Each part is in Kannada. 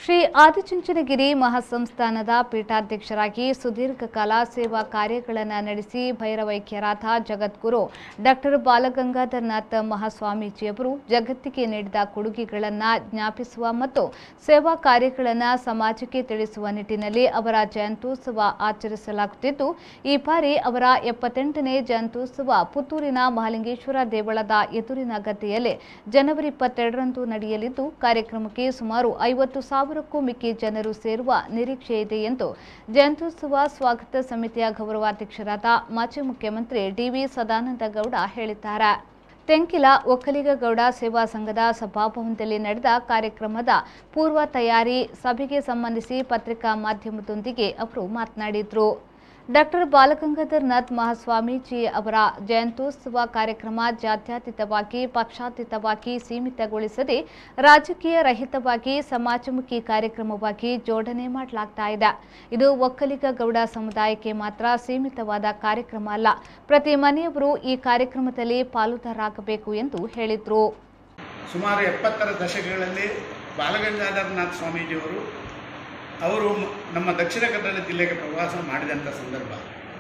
ಶ್ರೀ ಆದಿಚುಂಚನಗಿರಿ ಮಹಾಸಂಸ್ಥಾನದ ಪೀಠಾಧ್ಯಕ್ಷರಾಗಿ ಸುದೀರ್ಘ ಕಾಲ ಸೇವಾ ಕಾರ್ಯಗಳನ್ನು ನಡೆಸಿ ಭೈರವೈಕ್ಯರಾದ ಜಗದ್ಗುರು ಡಾಕ್ಟರ್ ಬಾಲಗಂಗಾಧರನಾಥ್ ಮಹಾಸ್ವಾಮೀಜಿಯವರು ಜಗತ್ತಿಗೆ ನೀಡಿದ ಕೊಡುಗೆಗಳನ್ನು ಜ್ಞಾಪಿಸುವ ಮತ್ತು ಸೇವಾ ಕಾರ್ಯಗಳನ್ನು ಸಮಾಜಕ್ಕೆ ತಿಳಿಸುವ ನಿಟ್ಟಿನಲ್ಲಿ ಅವರ ಜಯಂತ್ಯೋತ್ಸವ ಆಚರಿಸಲಾಗುತ್ತಿದ್ದು ಈ ಬಾರಿ ಅವರ ಎಪ್ಪತ್ತೆಂಟನೇ ಜಯಂತ್ಯೋತ್ಸವ ಪುತ್ತೂರಿನ ಮಹಾಲಿಂಗೇಶ್ವರ ದೇವಳದ ಎದುರಿನ ಗದ್ದೆಯಲ್ಲಿ ಜನವರಿ ಇಪ್ಪತ್ತೆರಡರಂದು ನಡೆಯಲಿದ್ದು ಕಾರ್ಯಕ್ರಮಕ್ಕೆ ಸುಮಾರು ಐವತ್ತು ಸಾವಿರಕ್ಕೂ ಮಿಕ್ಕಿ ಜನರು ಸೇರುವ ನಿರೀಕ್ಷೆ ಇದೆ ಎಂದು ಜಯಂತ್ಯೋತ್ಸವ ಸ್ವಾಗತ ಸಮಿತಿಯ ಗೌರವಾಧ್ಯಕ್ಷರಾದ ಮಾಜಿ ಮುಖ್ಯಮಂತ್ರಿ ಡಿವಿ ಸದಾನಂದ ಗೌಡ ಹೇಳಿದ್ದಾರೆ ತೆಂಕಿಲ ಒಕ್ಕಲಿಗಗೌಡ ಸೇವಾ ಸಂಘದ ಸಭಾಭವನದಲ್ಲಿ ನಡೆದ ಕಾರ್ಯಕ್ರಮದ ಪೂರ್ವ ತಯಾರಿ ಸಭೆಗೆ ಸಂಬಂಧಿಸಿ ಪತ್ರಿಕಾ ಮಾಧ್ಯಮದೊಂದಿಗೆ ಅವರು ಮಾತನಾಡಿದರು ಡಾಕ್ಟರ್ ಬಾಲಗಂಗಾಧರನಾಥ್ ಮಹಾಸ್ವಾಮೀಜಿ ಅವರ ಜಯಂತ್ಯೋತ್ಸವ ಕಾರ್ಯಕ್ರಮ ಜಾತ್ಯತೀತವಾಗಿ ಪಕ್ಷಾತೀತವಾಗಿ ಸೀಮಿತಗೊಳಿಸದೆ ರಾಜಕೀಯ ರಹಿತವಾಗಿ ಸಮಾಜಮುಖಿ ಕಾರ್ಯಕ್ರಮವಾಗಿ ಜೋಡಣೆ ಮಾಡಲಾಗ್ತಾ ಇದೆ ಇದು ಒಕ್ಕಲಿಗ ಗೌಡ ಸಮುದಾಯಕ್ಕೆ ಮಾತ್ರ ಸೀಮಿತವಾದ ಕಾರ್ಯಕ್ರಮ ಅಲ್ಲ ಪ್ರತಿ ಮನೆಯವರು ಈ ಕಾರ್ಯಕ್ರಮದಲ್ಲಿ ಪಾಲುದಾರರಾಗಬೇಕು ಎಂದು ಹೇಳಿದರು ಸುಮಾರು ಎಪ್ಪತ್ತರ ದಶಕಗಳಲ್ಲಿ ಬಾಲಗಂಗಾಧರನಾಥ ಸ್ವಾಮೀಜಿಯವರು ಅವರು ಮ- ನಮ್ಮ ದಕ್ಷಿಣ ಕನ್ನಡ ಜಿಲ್ಲೆಗೆ ಪ್ರವಾಸ ಮಾಡಿದಂಥ ಸಂದರ್ಭ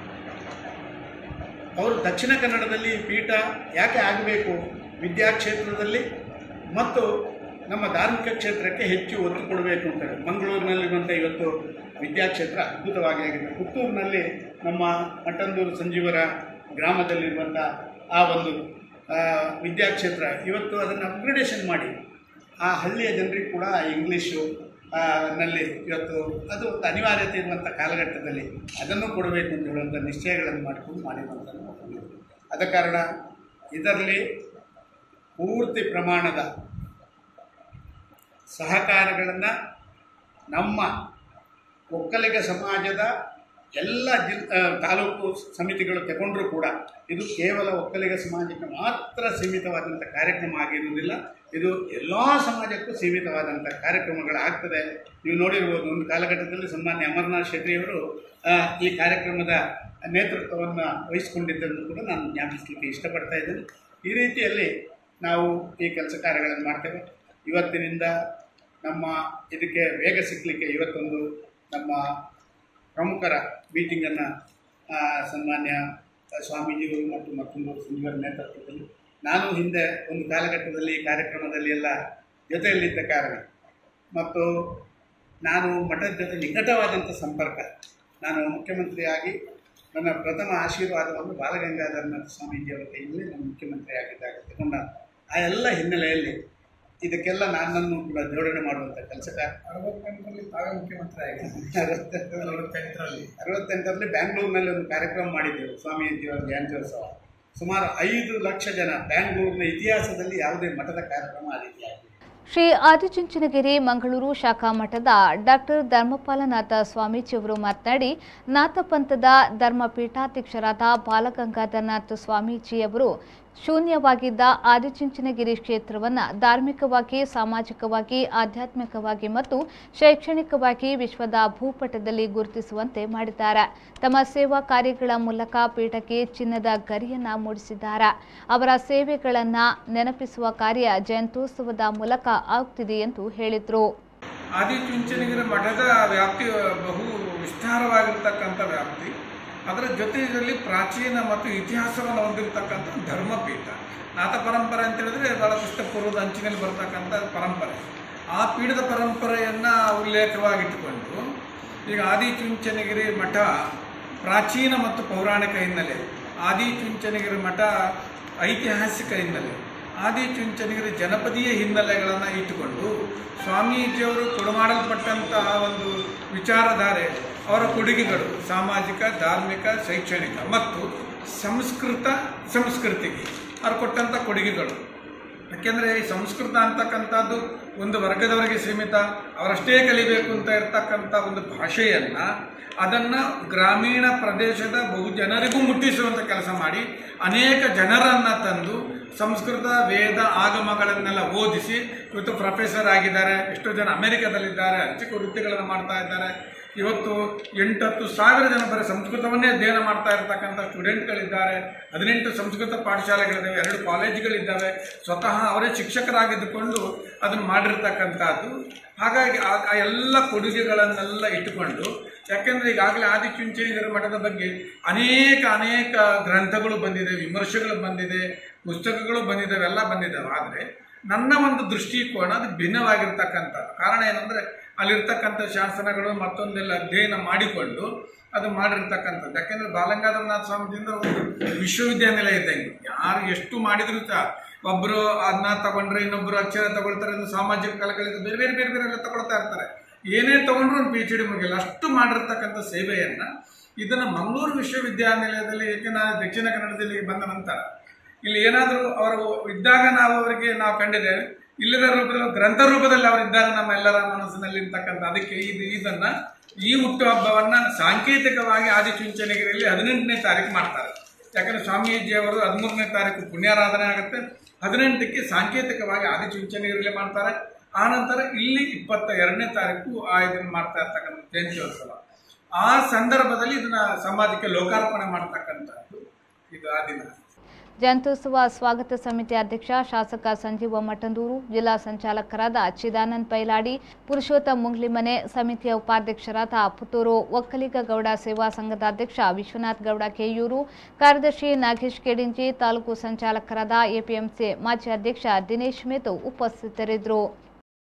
ಅವರು ದಕ್ಷಿಣ ಕನ್ನಡದಲ್ಲಿ ಪೀಠ ಯಾಕೆ ಆಗಬೇಕು ವಿದ್ಯಾಕ್ಷೇತ್ರದಲ್ಲಿ ಮತ್ತು ನಮ್ಮ ಧಾರ್ಮಿಕ ಕ್ಷೇತ್ರಕ್ಕೆ ಹೆಚ್ಚು ಒತ್ತು ಕೊಡಬೇಕು ಅಂತ ಹೇಳಿ ಮಂಗಳೂರಿನಲ್ಲಿರುವಂಥ ಇವತ್ತು ವಿದ್ಯಾಕ್ಷೇತ್ರ ಅದ್ಭುತವಾಗಿ ಆಗಿದೆ ಪುತ್ತೂರಿನಲ್ಲಿ ನಮ್ಮ ಮಟ್ಟಂದೂರು ಸಂಜೀವರ ಗ್ರಾಮದಲ್ಲಿರುವಂಥ ಆ ಒಂದು ಆ, ವಿದ್ಯಾಕ್ಷೇತ್ರ ಇವತ್ತು ಅದನ್ನು ಅಪ್ಗ್ರೇಡೇಷನ್ ಮಾಡಿ ಆ ಹಳ್ಳಿಯ ಜನರಿಗೆ ಕೂಡ ಇಂಗ್ಲೀಷು ಆ, ನಲ್ಲಿ ಇವತ್ತು ಅದು ಒಂದು ಅನಿವಾರ್ಯತೆ ಇರುವಂಥ ಕಾಲಘಟ್ಟದಲ್ಲಿ ಅದನ್ನು ಕೊಡಬೇಕು ಅಂತ ಹೇಳುವಂಥ ನಿಶ್ಚಯಗಳನ್ನು ಮಾಡಿಕೊಂಡು ಮಾಡಿರುವಂಥದ್ದು ಆದ ಕಾರಣ ಇದರಲ್ಲಿ ಪೂರ್ತಿ ಪ್ರಮಾಣದ ಸಹಕಾರಗಳನ್ನು ನಮ್ಮ ಒಕ್ಕಲಿಗ ಸಮಾಜದ ಎಲ್ಲ ಜಿಲ್ ಆ, ತಾಲೂಕು ಸಮಿತಿಗಳು ತಗೊಂಡ್ರೂ ಕೂಡ ಇದು ಕೇವಲ ಒಕ್ಕಲಿಗ ಸಮಾಜಕ್ಕೆ ಮಾತ್ರ ಸೀಮಿತವಾದಂಥ ಕಾರ್ಯಕ್ರಮ ಆಗಿರುವುದಿಲ್ಲ ಇದು ಎಲ್ಲ ಸಮಾಜಕ್ಕೂ ಸೀಮಿತವಾದಂಥ ಕಾರ್ಯಕ್ರಮಗಳಾಗ್ತದೆ ನೀವು ನೋಡಿರ್ಬೋದು ಒಂದು ಕಾಲಘಟ್ಟದಲ್ಲಿ ಸನ್ಮಾನ್ಯ ಅಮರನಾಥ್ ಶೆಟ್ಟಿಯವರು ಆ, ಈ ಕಾರ್ಯಕ್ರಮದ ನೇತೃತ್ವವನ್ನು ವಹಿಸಿಕೊಂಡಿದ್ದನ್ನು ಕೂಡ ನಾನು ಜ್ಞಾಪಿಸಲಿಕ್ಕೆ ಇಷ್ಟಪಡ್ತಾ ಇದ್ದೇನೆ ಈ ರೀತಿಯಲ್ಲಿ ನಾವು ಈ ಕೆಲಸ ಕಾರ್ಯಗಳನ್ನು ಮಾಡ್ತೇವೆ ಇವತ್ತಿನಿಂದ ನಮ್ಮ ಇದಕ್ಕೆ ವೇಗ ಸಿಕ್ಕಲಿಕ್ಕೆ ಇವತ್ತೊಂದು ನಮ್ಮ ಪ್ರಮುಖರ ಮೀಟಿಂಗನ್ನು ಸನ್ಮಾನ್ಯ ಸ್ವಾಮೀಜಿಗಳು ಮತ್ತು ಮತ್ತೊಂದು ಸಂಜೀವರ ನೇತೃತ್ವದಲ್ಲಿ ನಾನು ಹಿಂದೆ ಒಂದು ಕಾಲಘಟ್ಟದಲ್ಲಿ ಈ ಕಾರ್ಯಕ್ರಮದಲ್ಲಿ ಎಲ್ಲ ಜೊತೆಯಲ್ಲಿದ್ದ ಕಾರಣ ಮತ್ತು ನಾನು ಮಠದ ಜೊತೆ ನಿಕಟವಾದಂಥ ಸಂಪರ್ಕ ನಾನು ಮುಖ್ಯಮಂತ್ರಿಯಾಗಿ ನನ್ನ ಪ್ರಥಮ ಆಶೀರ್ವಾದವನ್ನು ಬಾಲಗಂಗಾಧರನಾಥ ಸ್ವಾಮೀಜಿಯವರ ಕೈಯಲ್ಲಿ ನಾನು ಮುಖ್ಯಮಂತ್ರಿ ಆಗಿದ್ದಾಗ ತಗೊಂಡ ಆ ಎಲ್ಲ ಹಿನ್ನೆಲೆಯಲ್ಲಿ ಇದಕ್ಕೆಲ್ಲ ನನ್ನನ್ನು ಕೂಡ ಜೋಡಣೆ ಮಾಡುವಂಥ ಕೆಲಸಕ ಅರವತ್ತೆಂಟರಲ್ಲಿ ತಾವೇ ಮುಖ್ಯಮಂತ್ರಿ ಆಗಿದ್ದಾರೆ ಅರವತ್ತೆಂಟರಲ್ಲಿ ಅರವತ್ತೆಂಟರಲ್ಲಿ ಬ್ಯಾಂಗ್ಳೂರಿನಲ್ಲಿ ಒಂದು ಕಾರ್ಯಕ್ರಮ ಮಾಡಿದ್ದೆವು ಸ್ವಾಮೀಜಿಯವರ ಜಯಂತ್ಯೋತ್ಸವ ಸುಮಾರು ಐದು ಲಕ್ಷ ಜನ ಬ್ಯಾಂಗ್ಳೂರಿನ ಇತಿಹಾಸದಲ್ಲಿ ಯಾವುದೇ ಮಠದ ಕಾರ್ಯಕ್ರಮ ಆ ರೀತಿಯಾಗಿದೆ ಶ್ರೀ ಆದಿಚುಂಚನಗಿರಿ ಮಂಗಳೂರು ಶಾಖಾ ಮಠದ ಡಾಕ್ಟರ್ ಧರ್ಮಪಾಲನಾಥ ಸ್ವಾಮೀಜಿಯವರು ಮಾತನಾಡಿ ನಾಥಪಂಥದ ಧರ್ಮಪೀಠಾಧ್ಯಕ್ಷರಾದ ಬಾಲಗಂಗಾಧರನಾಥ ಸ್ವಾಮೀಜಿಯವರು ಶೂನ್ಯವಾಗಿದ್ದ ಆದಿಚುಂಚನಗಿರಿ ಕ್ಷೇತ್ರವನ್ನು ಧಾರ್ಮಿಕವಾಗಿ ಸಾಮಾಜಿಕವಾಗಿ ಆಧ್ಯಾತ್ಮಿಕವಾಗಿ ಮತ್ತು ಶೈಕ್ಷಣಿಕವಾಗಿ ವಿಶ್ವದ ಭೂಪಟದಲ್ಲಿ ಗುರುತಿಸುವಂತೆ ಮಾಡಿದ್ದಾರೆ ತಮ್ಮ ಸೇವಾ ಕಾರ್ಯಗಳ ಮೂಲಕ ಪೀಠಕ್ಕೆ ಚಿನ್ನದ ಗರಿಯನ್ನ ಮೂಡಿಸಿದ್ದಾರೆ ಅವರ ಸೇವೆಗಳನ್ನು ನೆನಪಿಸುವ ಕಾರ್ಯ ಜಯಂತ್ಯೋತ್ಸವದ ಮೂಲಕ ಆಗುತ್ತಿದೆ ಎಂದು ಹೇಳಿದರು ಆದಿಚುಂಚನಗಿರಿ ಮಠದ ವ್ಯಾಪ್ತಿ ಬಹು ವಿಸ್ತಾರವಾಗಿರ್ತಕ್ಕಂಥ ವ್ಯಾಪ್ತಿ ಅದರ ಜೊತೆಯಲ್ಲಿ ಪ್ರಾಚೀನ ಮತ್ತು ಇತಿಹಾಸವನ್ನು ಹೊಂದಿರತಕ್ಕಂಥ ಧರ್ಮಪೀಠ ನಾಥ ಪರಂಪರೆ ಅಂತ ಹೇಳಿದ್ರೆ ಬಹಳ ಕ್ರಿಸ್ತಪೂರ್ವದ ಅಂಚಿನಲ್ಲಿ ಬರ್ತಕ್ಕಂಥ ಪರಂಪರೆ ಆ ಪೀಠದ ಪರಂಪರೆಯನ್ನು ಉಲ್ಲೇಖವಾಗಿಟ್ಟುಕೊಂಡು ಈಗ ಆದಿಚುಂಚನಗಿರಿ ಮಠ ಪ್ರಾಚೀನ ಮತ್ತು ಪೌರಾಣಿಕ ಹಿನ್ನೆಲೆ ಆದಿಚುಂಚನಗಿರಿ ಮಠ ಐತಿಹಾಸಿಕ ಹಿನ್ನೆಲೆ ಆದಿಚುಂಚನಗಿರಿ ಜನಪದೀಯ ಹಿನ್ನೆಲೆಗಳನ್ನು ಇಟ್ಟುಕೊಂಡು ಸ್ವಾಮೀಜಿಯವರು ಕೊಡಮಾಡಲ್ಪಟ್ಟಂತಹ ಒಂದು ವಿಚಾರಧಾರೆ ಅವರ ಕೊಡುಗೆಗಳು ಸಾಮಾಜಿಕ ಧಾರ್ಮಿಕ ಶೈಕ್ಷಣಿಕ ಮತ್ತು ಸಂಸ್ಕೃತ ಸಂಸ್ಕೃತಿಗೆ ಅವರು ಕೊಟ್ಟಂಥ ಕೊಡುಗೆಗಳು ಯಾಕೆಂದರೆ ಈ ಸಂಸ್ಕೃತ ಅಂತಕ್ಕಂಥದ್ದು ಒಂದು ವರ್ಗದವರಿಗೆ ಸೀಮಿತ ಅವರಷ್ಟೇ ಕಲಿಬೇಕು ಅಂತ ಇರ್ತಕ್ಕಂಥ ಒಂದು ಭಾಷೆಯನ್ನು ಅದನ್ನು ಗ್ರಾಮೀಣ ಪ್ರದೇಶದ ಬಹು ಜನರಿಗೂ ಮುಟ್ಟಿಸುವಂಥ ಕೆಲಸ ಮಾಡಿ ಅನೇಕ ಜನರನ್ನು ತಂದು ಸಂಸ್ಕೃತ ವೇದ ಆಗಮಗಳನ್ನೆಲ್ಲ ಓದಿಸಿ ಇವತ್ತು ಪ್ರೊಫೆಸರ್ ಆಗಿದ್ದಾರೆ ಎಷ್ಟೋ ಜನ ಅಮೆರಿಕದಲ್ಲಿದ್ದಾರೆ ಅರ್ಚಕ ವೃತ್ತಿಗಳನ್ನು ಮಾಡ್ತಾ ಇದ್ದಾರೆ ಇವತ್ತು ಎಂಟತ್ತು ಸಾವಿರ ಜನ ಬರೀ ಸಂಸ್ಕೃತವನ್ನೇ ಅಧ್ಯಯನ ಮಾಡ್ತಾ ಇರತಕ್ಕಂಥ ಸ್ಟೂಡೆಂಟ್ಗಳಿದ್ದಾರೆ ಹದಿನೆಂಟು ಸಂಸ್ಕೃತ ಪಾಠಶಾಲೆಗಳಿದ್ದಾವೆ ಎರಡು ಕಾಲೇಜುಗಳಿದ್ದಾವೆ ಸ್ವತಃ ಅವರೇ ಶಿಕ್ಷಕರಾಗಿದ್ದುಕೊಂಡು ಅದನ್ನು ಮಾಡಿರ್ತಕ್ಕಂಥದ್ದು ಹಾಗಾಗಿ ಆ ಆ ಎಲ್ಲ ಕೊಡುಗೆಗಳನ್ನೆಲ್ಲ ಇಟ್ಟುಕೊಂಡು ಯಾಕೆಂದರೆ ಈಗಾಗಲೇ ಆದಿಚುಂಚನಗಿರಿ ಮಠದ ಬಗ್ಗೆ ಅನೇಕ ಅನೇಕ ಗ್ರಂಥಗಳು ಬಂದಿದೆ ವಿಮರ್ಶೆಗಳು ಬಂದಿದೆ ಪುಸ್ತಕಗಳು ಬಂದಿದ್ದಾವೆ ಎಲ್ಲ ಬಂದಿದ್ದಾವೆ ಆದರೆ ನನ್ನ ಒಂದು ದೃಷ್ಟಿಕೋನ ಅದು ಭಿನ್ನವಾಗಿರ್ತಕ್ಕಂಥದ್ದು ಕಾರಣ ಏನಂದರೆ ಅಲ್ಲಿರ್ತಕ್ಕಂಥ ಶಾಸನಗಳು ಮತ್ತೊಂದೆಲ್ಲ ಅಧ್ಯಯನ ಮಾಡಿಕೊಂಡು ಅದು ಮಾಡಿರ್ತಕ್ಕಂಥದ್ದು ಯಾಕೆಂದರೆ ಬಾಲಗಂಗಾಧರನಾಥ ಸ್ವಾಮಿಜಿಯಿಂದ ಒಂದು ವಿಶ್ವವಿದ್ಯಾನಿಲಯ ಇದ್ದಂಗೆ ಯಾರು ಎಷ್ಟು ಮಾಡಿದರೂ ಸಹ ಒಬ್ಬರು ಅದನ್ನ ತಗೊಂಡ್ರೆ ಇನ್ನೊಬ್ಬರು ಅಕ್ಷರ ತಗೊಳ್ತಾರೆ ಇನ್ನು ಸಾಮಾಜಿಕ ಕಲೆಗಳಿಂದ ಬೇರೆ ಬೇರೆ ಬೇರೆ ಬೇರೆ ಎಲ್ಲ ತಗೊಳ್ತಾ ಇರ್ತಾರೆ ಏನೇ ತಗೊಂಡ್ರು ಒಂದು ಪಿ ಎಚ್ ಡಿ ಮುಗಿಲ್ಲ ಅಷ್ಟು ಮಾಡಿರ್ತಕ್ಕಂಥ ಸೇವೆಯನ್ನು ಇದನ್ನು ಮಂಗಳೂರು ವಿಶ್ವವಿದ್ಯಾನಿಲಯದಲ್ಲಿ ಏಕೆ ನಾನು ದಕ್ಷಿಣ ಕನ್ನಡದಲ್ಲಿ ಬಂದ ನಂತರ ಇಲ್ಲಿ ಏನಾದರೂ ಅವರು ಇದ್ದಾಗ ನಾವು ಅವರಿಗೆ ನಾವು ಕಂಡಿದ್ದೇವೆ ಇಲ್ಲದ ರೂಪದಲ್ಲಿ ಗ್ರಂಥ ರೂಪದಲ್ಲಿ ಅವರು ಇದ್ದಾರೆ ನಮ್ಮ ಎಲ್ಲರ ಮನಸ್ಸಿನಲ್ಲಿ ಇರ್ತಕ್ಕಂಥ ಅದಕ್ಕೆ ಇದು ಇದನ್ನ ಈ ಹುಟ್ಟುಹಬ್ಬವನ್ನ ಸಾಂಕೇತಿಕವಾಗಿ ಆದಿಚುಂಚನಗಿರಿಯಲ್ಲಿ ಹದಿನೆಂಟನೇ ತಾರೀಕು ಮಾಡ್ತಾರೆ ಯಾಕಂದ್ರೆ ಸ್ವಾಮೀಜಿ ಅವರು ಹದಿಮೂರನೇ ತಾರೀಕು ಪುಣ್ಯಾರಾಧನೆ ಆಗುತ್ತೆ ಹದಿನೆಂಟಕ್ಕೆ ಸಾಂಕೇತಿಕವಾಗಿ ಆದಿಚುಂಚನಗಿರಿಯಲ್ಲಿ ಮಾಡ್ತಾರೆ ಆನಂತರ ಇಲ್ಲಿ ಇಪ್ಪತ್ತ ಎರಡನೇ ತಾರೀಕು ಆ ಇದನ್ನು ಮಾಡ್ತಾ ಇರ್ತಕ್ಕಂಥ ಜಯಂತ್ಯೋತ್ಸವ ಆ ಸಂದರ್ಭದಲ್ಲಿ ಇದನ್ನ ಸಮಾಜಕ್ಕೆ ಲೋಕಾರ್ಪಣೆ ಮಾಡ್ತಕ್ಕಂಥದ್ದು ಇದು ಆ ದಿನ ಜಯಂತ್ಯೋತ್ಸವ ಸ್ವಾಗತ ಸಮಿತಿ ಅಧ್ಯಕ್ಷ ಶಾಸಕ ಸಂಜೀವ ಮಠಂದೂರು ಜಿಲ್ಲಾ ಸಂಚಾಲಕರಾದ ಚಿದಾನಂದ್ ಪೈಲಾಡಿ ಪುರುಷೋತ್ತಮ್ ಮುಂಗ್ಲಿಮನೆ ಸಮಿತಿಯ ಉಪಾಧ್ಯಕ್ಷರಾದ ಪುತ್ತೂರು ಒಕ್ಕಲಿಗ ಗೌಡ ಸೇವಾ ಸಂಘದ ಅಧ್ಯಕ್ಷ ವಿಶ್ವನಾಥ್ ಗೌಡ ಕೆಯೂರು ಕಾರ್ಯದರ್ಶಿ ನಾಗೇಶ್ ಕೆಡಿಂಜಿ ತಾಲೂಕು ಸಂಚಾಲಕರಾದ ಎಪಿಎಂಸಿ ಮಾಜಿ ಅಧ್ಯಕ್ಷ ದಿನೇಶ್ ಮೇತು ಉಪಸ್ಥಿತರಿದ್ದರು